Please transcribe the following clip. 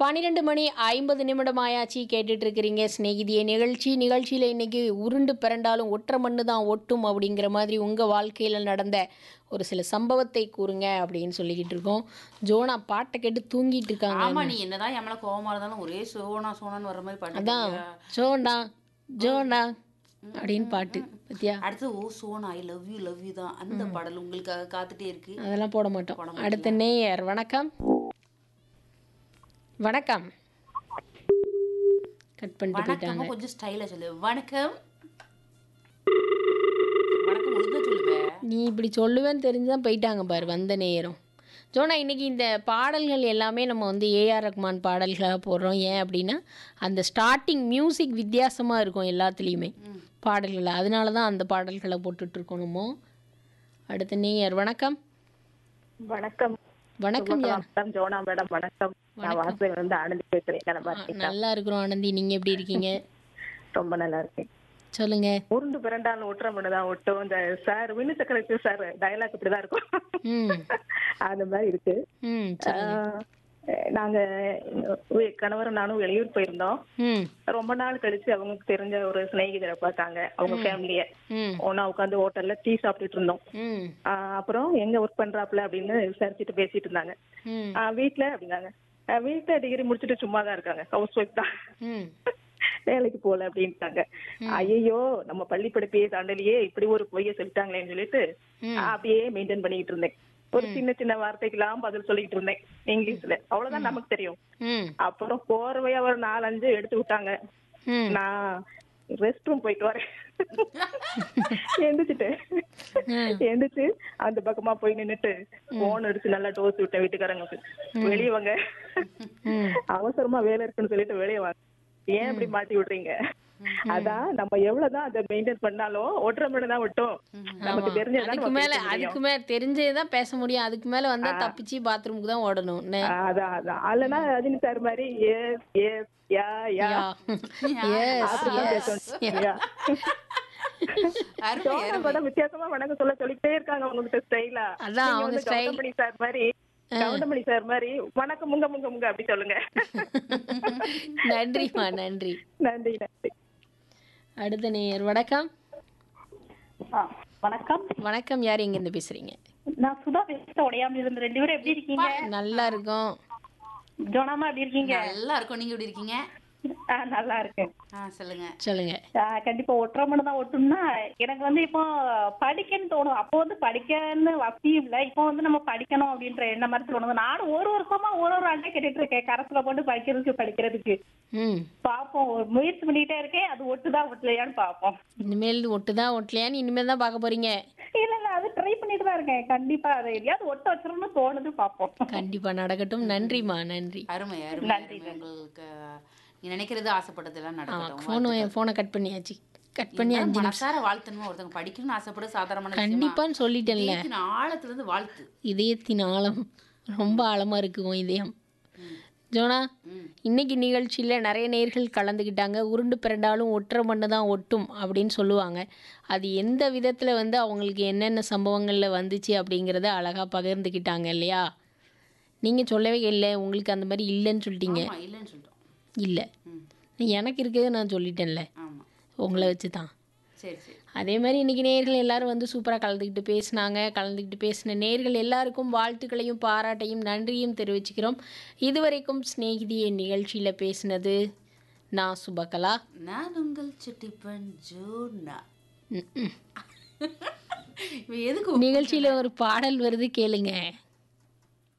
பன்னிரெண்டு மணி ஐம்பது நிமிடம் ஆயாச்சு கேட்டுட்டு இருக்கிறீங்க சிநேகிதிய நிகழ்ச்சி நிகழ்ச்சியில் இன்னைக்கு உருண்டு பிறண்டாலும் ஒற்றை மண்ணு தான் ஒட்டும் அப்படிங்கிற மாதிரி உங்கள் வாழ்க்கையில் நடந்த ஒரு சில சம்பவத்தை கூறுங்க அப்படின்னு சொல்லிக்கிட்டு இருக்கோம் ஜோனா பாட்டை கேட்டு தூங்கிட்டு இருக்காங்க ஆமா நீ என்னதான் என் மேல கோவமா இருந்தாலும் ஒரே சோனா சோனான்னு வர மாதிரி அதான் பாட்டு ஜோண்டா ஜோண்டா அப்படின்னு பாட்டு பத்தியா அடுத்து oh Sona I love you love you தான் அந்த பாடல் உங்களுக்காக காத்துட்டே இருக்கு அதெல்லாம் போட மாட்டோம் அடுத்த நேயர் வணக்கம் வணக்கம் கட் பண்ணிட்டு போயிட்டாங்க வணக்கம் கொஞ்சம் ஸ்டைலா சொல்லு வணக்கம் வணக்கம் ஒழுங்கா சொல்லுவே நீ இப்படி சொல்லுவேன்னு தெரிஞ்சு தான் போயிட்டாங்க பாரு வந்த நேரம் ஜோனா இன்னைக்கு இந்த பாடல்கள் எல்லாமே நம்ம வந்து ஏஆர் ரஹ்மான் பாடல்களாக போடுறோம் ஏன் அப்படின்னா அந்த ஸ்டார்டிங் மியூசிக் வித்தியாசமாக இருக்கும் எல்லாத்துலேயுமே பாடல்கள் அதனால தான் அந்த பாடல்களை போட்டுட்ருக்கோம் நம்ம அடுத்த நேயர் வணக்கம் வணக்கம் வணக்கம் யார் மேடம் ஜோனா மேடம் வணக்கம் நான் வாசல் வந்து ஆனந்தி பேசுறேன் நல்லா இருக்கீங்களா? நல்லா இருக்கிறோம் ஆனந்தி நீங்கள் எப்படி இருக்கீங்க ரொம்ப நல்லா இருக்கேன் சொல்லுங்க உருண்டு பிறண்டாலும் ஒற்றை மண்ணுதான் ஒட்டும் இந்த சார் விண்ணு சக்கரத்து சார் டயலாக் இப்படிதான் இருக்கும் ம் அந்த மாதிரி இருக்கு ம் சொல்லுங்க ஆஹ், நாங்க வே- கணவரும் நானும் வெளியூர் போயிருந்தோம் ம் ரொம்ப நாள் கழிச்சு அவங்களுக்கு தெரிஞ்ச ஒரு சிநேகிதரை பார்த்தாங்க அவங்க ஃபேமிலிய ம் ஒன்னா உட்காந்து ஹோட்டல்ல டீ சாப்பிட்டுட்டு இருந்தோம் ம் ஆஹ், அப்புறம் எங்க ஒர்க் பண்றாப்ல அப்படின்னு விசாரிச்சுட்டு பேசிட்டு இருந்தாங்க ம் ஆஹ், வீட்ல அப்படின்னாங்க ஆஹ், வீட்ல டிகிரி முடிச்சுட்டு சும்மா தான் இருக்காங்க ஹவுஸ் ஒய்ஃப் தான் ம் வேலைக்கு போல அப்படின்ட்டாங்க ஐயோ நம்ம பள்ளி படிப்பையே தாண்டலையே இப்படி ஒரு பொய்ய சொல்லிட்டாங்களேன்னு சொல்லிட்டு ஆஹ், அப்படியே மெயின்டைன் பண்ணிட்டு இருந்தேன் ஒரு சின்ன சின்ன வார்த்தைக்கெல்லாம் பதில் சொல்லிட்டு இருந்தேன் இங்கிலீஷ்ல அவ்வளவுதான் நமக்கு தெரியும் ம் அப்புறம் போர்வையா ஒரு நாலஞ்சு எடுத்து விட்டாங்க ம் நான் ரெஸ்ட் ரூம் போயிட்டு வரேன் எந்திரிச்சிட்டு எந்திரிச்சு அந்த பக்கமா போய் நின்னுட்டு போன் அடிச்சு நல்லா டோஸ் விட்டேன் வீட்டுக்காரங்களுக்கு வெளியே வாங்க ம் அவசரமா வேலை இருக்குன்னு சொல்லிட்டு வெளியே வாங்க ஏன் இப்படி மாட்டி விடுறீங்க அதான் நம்ம எவ்வளவுதான் அதை மெயின்டைன் பண்ணாலும் ஒற்றை மணி தான் விட்டோம் நமக்கு தெரிஞ்சதான் அதுக்கு நம்ம மேல பேச முடியும். அதுக்கு மேல தெரிஞ்சே தான் பேச முடியும் அதுக்கு மேல வந்தா தப்பிச்சு பாத்ரூமுக்கு தான் ஓடணும் என்ன? அதான் அதான் அல்லனா ரஜினி சார் மாதிரி yes yes ya ya ya. Yes, அப்படிதான் yes. பேசணும் யா. அருமை சோனா மேடம் வித்தியாசமா வணக்கம் சொல்ல சொல்லிட்டே இருக்காங்க உங்ககிட்ட ஸ்டைலா அதான் அவங்க style. கவுண்டமணி சார் மாதிரி கவுண்டமணி சார் மாதிரி வணக்கம் முங்க முங்க முங்க அப்படி சொல்லுங்க நன்றிம்மா நன்றி நன்றி நன்றி அடுத்த நேயர் வணக்கம் வணக்கம் வணக்கம் யார் எங்க இருந்து பேசுறீங்க நான் சுதா பேச உடையாம இருந்து ரெண்டு பேரும் எப்படி இருக்கீங்க நல்லா இருக்கும் ஜோனாமா எப்படி இருக்கீங்க நல்லா இருக்கும் நீங்க எப்படி இருக்கீங்க ஆ, நல்லா இருக்கேன் ஆ சொல்லுங்க சொல்லுங்க ஆ, கண்டிப்பா ஒற்றை மணி தான் ஒட்டும்னா எனக்கு வந்து இப்போ படிக்கன்னு தோணும் அப்போ வந்து படிக்கன்னு வசதியும் இல்ல இப்போ வந்து நம்ம படிக்கணும் அப்படின்ற எண்ணம் மாதிரி தோணுது நானும் ஒரு வருஷமா ஒரு ஒரு ஆண்டே கேட்டுட்டு இருக்கேன் கரசுல போட்டு படிக்கிறதுக்கு படிக்கிறதுக்கு ம் பாப்போம் ஒரு முயற்சி பண்ணிட்டே இருக்கேன் அது ஒட்டுதா ஒட்டலையான்னு பாப்போம் இனிமேல் ஒட்டுதான் ஒட்டலையான்னு இனிமேல் தான் பார்க்க போறீங்க இல்ல இல்ல அது ட்ரை பண்ணிட்டு தான் இருக்கேன் கண்டிப்பா அதை எதையாவது ஒட்ட வச்சிரும்னு தோணுது பாப்போம் கண்டிப்பா நடக்கட்டும் நன்றிம்மா நன்றி அருமை அருமை அருமை. உங்களுக்கு நீ நினைக்கிறது ஆசைப்பட்டதெல்லாம் நடக்கட்டும் ஃபோனை ஃபோனை கட் பண்ணியாச்சு கட் பண்ணி இருந்தாலும் அஞ்சு நிமிஷம் மனசார வாழ்த்தணுமா ஒருத்தவங்க படிக்கணும்னு ஆசைப்பட சாதாரணமான விஷயமா? கண்டிப்பான்னு சொல்லிட்டேன்ல இதயத்தின் ஆழத்துல இருந்து வாழ்த்து இதயத்தின் ஆழம் ரொம்ப ஆழமா இருக்கு உன் இதயம் ஜோனா இன்னைக்கு நிகழ்ச்சியில் நிறைய நேர்கள் கலந்துக்கிட்டாங்க உருண்டு பிறண்டாலும் ஒற்றை மண்ணு தான் ஒட்டும் அப்படின்னு சொல்லுவாங்க அது எந்த விதத்தில் வந்து அவங்களுக்கு என்னென்ன சம்பவங்களில் வந்துச்சு அப்படிங்கிறத அழகாக பகிர்ந்துக்கிட்டாங்க இல்லையா நீங்கள் சொல்லவே இல்லை உங்களுக்கு அந்த மாதிரி இல்லைன்னு சொல்லிட்டீங்க ஆமா இல்லைன்னு சொல்லிட்டோம் இல்லை எனக்கு இருக்கிறத நான் சொல்லிட்டேன்ல ஆமா உங்களை வச்சு தான் சரி சரி அதே மாதிரி இன்றைக்கி நேர்கள் எல்லாரும் வந்து சூப்பராக கலந்துக்கிட்டு பேசினாங்க கலந்துக்கிட்டு பேசின நேர்கள் எல்லாருக்கும் வாழ்த்துக்களையும் பாராட்டையும் நன்றியும் தெரிவிச்சுக்கிறோம் இதுவரைக்கும் சிநேகிதி என் நிகழ்ச்சியில் பேசினது நான் சுபகலா நான் உங்கள் சுட்டிப்பன் ஜோனா ம், ம். இவ எதுக்கு நிகழ்ச்சியில் ஒரு பாடல் வருது கேளுங்க